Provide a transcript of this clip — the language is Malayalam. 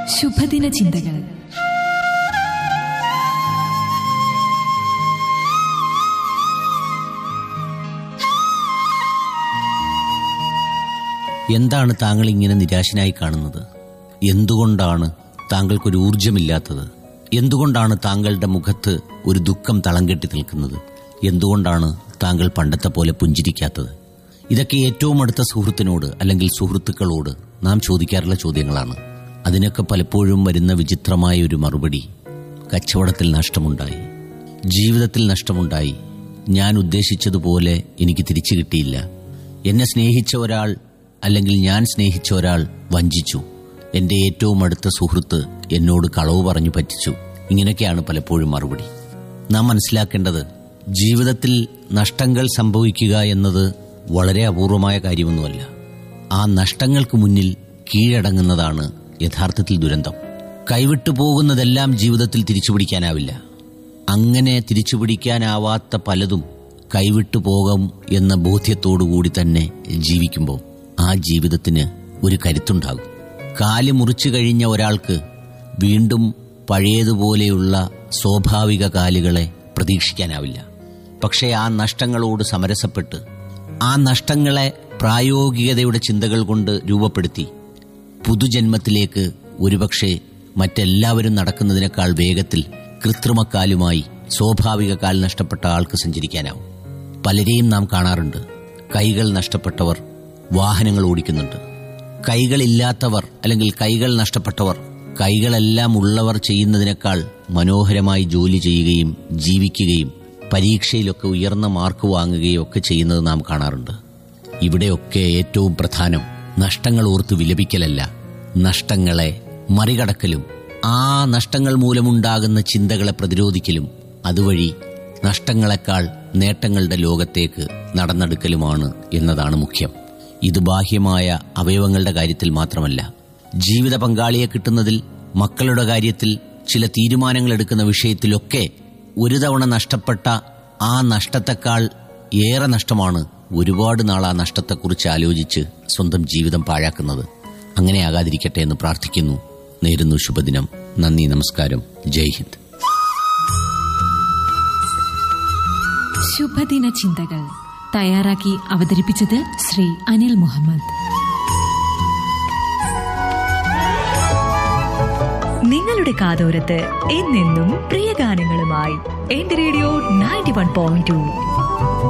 ശുഭദിന ചിന്തകൾ എന്താണ് താങ്കൾ ഇങ്ങനെ നിരാശനായി കാണുന്നത് എന്തുകൊണ്ടാണ് താങ്കൾക്കൊരു ഊർജമില്ലാത്തത് എന്തുകൊണ്ടാണ് താങ്കളുടെ മുഖത്ത് ഒരു ദുഃഖം തളം കെട്ടി നിൽക്കുന്നത് എന്തുകൊണ്ടാണ് താങ്കൾ പണ്ടത്തെ പോലെ പുഞ്ചിരിക്കാത്തത് ഇതൊക്കെ ഏറ്റവും അടുത്ത സുഹൃത്തിനോട് അല്ലെങ്കിൽ സുഹൃത്തുക്കളോട് നാം ചോദിക്കാറുള്ള ചോദ്യങ്ങളാണ് അതിനൊക്കെ പലപ്പോഴും വരുന്ന വിചിത്രമായ ഒരു മറുപടി കച്ചവടത്തിൽ നഷ്ടമുണ്ടായി ജീവിതത്തിൽ നഷ്ടമുണ്ടായി ഞാൻ ഉദ്ദേശിച്ചതുപോലെ എനിക്ക് തിരിച്ചു കിട്ടിയില്ല എന്നെ സ്നേഹിച്ച ഒരാൾ അല്ലെങ്കിൽ ഞാൻ സ്നേഹിച്ച ഒരാൾ വഞ്ചിച്ചു എന്റെ ഏറ്റവും അടുത്ത സുഹൃത്ത് എന്നോട് കളവ് പറഞ്ഞു പറ്റിച്ചു ഇങ്ങനെയൊക്കെയാണ് പലപ്പോഴും മറുപടി നാം മനസ്സിലാക്കേണ്ടത് ജീവിതത്തിൽ നഷ്ടങ്ങൾ സംഭവിക്കുക എന്നത് വളരെ അപൂർവമായ കാര്യമൊന്നുമല്ല ആ നഷ്ടങ്ങൾക്ക് മുന്നിൽ കീഴടങ്ങുന്നതാണ് യഥാർത്ഥത്തിൽ ദുരന്തം കൈവിട്ടു പോകുന്നതെല്ലാം ജീവിതത്തിൽ തിരിച്ചുപിടിക്കാനാവില്ല അങ്ങനെ തിരിച്ചുപിടിക്കാനാവാത്ത പലതും കൈവിട്ടു പോകാം എന്ന ബോധ്യത്തോടുകൂടി തന്നെ ജീവിക്കുമ്പോൾ ആ ജീവിതത്തിന് ഒരു കരുത്തുണ്ടാകും കാല് മുറിച്ചു കഴിഞ്ഞ ഒരാൾക്ക് വീണ്ടും പഴയതുപോലെയുള്ള സ്വാഭാവിക കാലുകളെ പ്രതീക്ഷിക്കാനാവില്ല പക്ഷേ ആ നഷ്ടങ്ങളോട് സമരസപ്പെട്ട് ആ നഷ്ടങ്ങളെ പ്രായോഗികതയുടെ ചിന്തകൾ കൊണ്ട് രൂപപ്പെടുത്തി പുതുജന്മത്തിലേക്ക് ഒരുപക്ഷെ മറ്റെല്ലാവരും നടക്കുന്നതിനേക്കാൾ വേഗത്തിൽ കൃത്രിമക്കാലുമായി സ്വാഭാവിക കാൽ നഷ്ടപ്പെട്ട ആൾക്ക് സഞ്ചരിക്കാനാവും പലരെയും നാം കാണാറുണ്ട് കൈകൾ നഷ്ടപ്പെട്ടവർ വാഹനങ്ങൾ ഓടിക്കുന്നുണ്ട് കൈകളില്ലാത്തവർ അല്ലെങ്കിൽ കൈകൾ നഷ്ടപ്പെട്ടവർ കൈകളെല്ലാം ഉള്ളവർ ചെയ്യുന്നതിനേക്കാൾ മനോഹരമായി ജോലി ചെയ്യുകയും ജീവിക്കുകയും പരീക്ഷയിലൊക്കെ ഉയർന്ന മാർക്ക് വാങ്ങുകയും ഒക്കെ ചെയ്യുന്നത് നാം കാണാറുണ്ട് ഇവിടെയൊക്കെ ഏറ്റവും പ്രധാനം നഷ്ടങ്ങൾ ഓർത്ത് വിലപിക്കലല്ല നഷ്ടങ്ങളെ മറികടക്കലും ആ നഷ്ടങ്ങൾ മൂലമുണ്ടാകുന്ന ചിന്തകളെ പ്രതിരോധിക്കലും അതുവഴി നഷ്ടങ്ങളെക്കാൾ നേട്ടങ്ങളുടെ ലോകത്തേക്ക് നടന്നെടുക്കലുമാണ് എന്നതാണ് മുഖ്യം ഇത് ബാഹ്യമായ അവയവങ്ങളുടെ കാര്യത്തിൽ മാത്രമല്ല ജീവിത പങ്കാളിയെ കിട്ടുന്നതിൽ മക്കളുടെ കാര്യത്തിൽ ചില തീരുമാനങ്ങൾ എടുക്കുന്ന വിഷയത്തിലൊക്കെ ഒരു തവണ നഷ്ടപ്പെട്ട ആ നഷ്ടത്തെക്കാൾ ഏറെ നഷ്ടമാണ് ഒരുപാട് നാൾ ആ നഷ്ടത്തെക്കുറിച്ച് ആലോചിച്ച് സ്വന്തം ജീവിതം പാഴാക്കുന്നത് അങ്ങനെ ആകാതിരിക്കട്ടെ എന്ന് പ്രാർത്ഥിക്കുന്നു നേരുന്നു ശുഭദിനം നന്ദി നമസ്കാരം ജയ് ഹിന്ദ് ശുഭദിന ചിന്തകൾ തയ്യാറാക്കി അവതരിപ്പിച്ചത് ശ്രീ അനിൽ മുഹമ്മദ് നിങ്ങളുടെ കാതോരത്ത് എന്നെന്നും പ്രിയ ഗാനങ്ങളുമായി എന്റെ radio ninety one point to